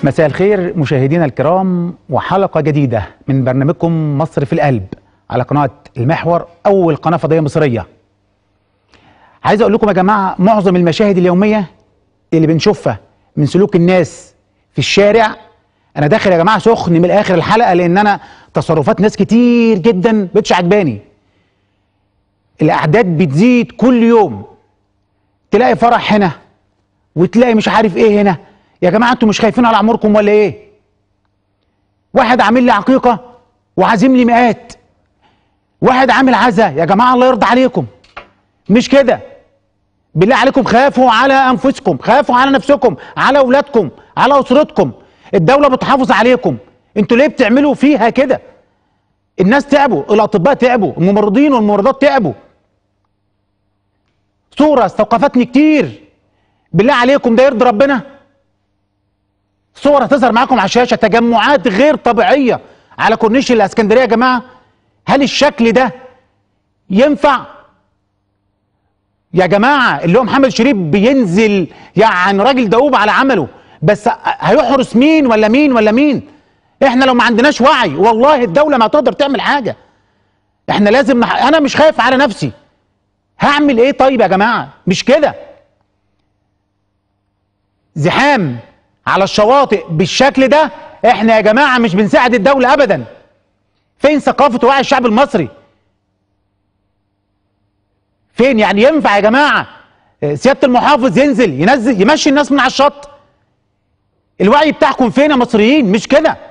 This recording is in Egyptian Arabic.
مساء الخير مشاهدينا الكرام وحلقة جديدة من برنامجكم مصر في القلب على قناة المحور أول قناة فضائية مصرية عايز أقول لكم يا جماعة معظم المشاهد اليومية اللي بنشوفها من سلوك الناس في الشارع أنا داخل يا جماعة سخن من آخر الحلقة لأن أنا تصرفات ناس كتير جدا بتش عجباني الأعداد بتزيد كل يوم تلاقي فرح هنا وتلاقي مش عارف ايه هنا يا جماعه انتوا مش خايفين على عمركم ولا ايه واحد عامل لي عقيقه وعازم لي مئات واحد عامل عزا يا جماعه الله يرضى عليكم مش كده بالله عليكم خافوا على انفسكم خافوا على نفسكم على اولادكم على اسرتكم الدوله بتحافظ عليكم انتوا ليه بتعملوا فيها كده الناس تعبوا الاطباء تعبوا الممرضين والممرضات تعبوا صوره استوقفتني كتير بالله عليكم ده يرضي ربنا صور هتظهر معاكم على الشاشه تجمعات غير طبيعيه على كورنيش الاسكندريه يا جماعه هل الشكل ده ينفع يا جماعه اللي هو محمد شريف بينزل يعني راجل دؤوب على عمله بس هيحرس مين ولا مين ولا مين احنا لو ما عندناش وعي والله الدوله ما تقدر تعمل حاجه احنا لازم نح... انا مش خايف على نفسي هعمل ايه طيب يا جماعه مش كده زحام على الشواطئ بالشكل ده احنا يا جماعه مش بنساعد الدوله ابدا فين ثقافه وعي الشعب المصري فين يعني ينفع يا جماعه سياده المحافظ ينزل ينزل يمشي الناس من على الشط الوعي بتاعكم فين يا مصريين مش كده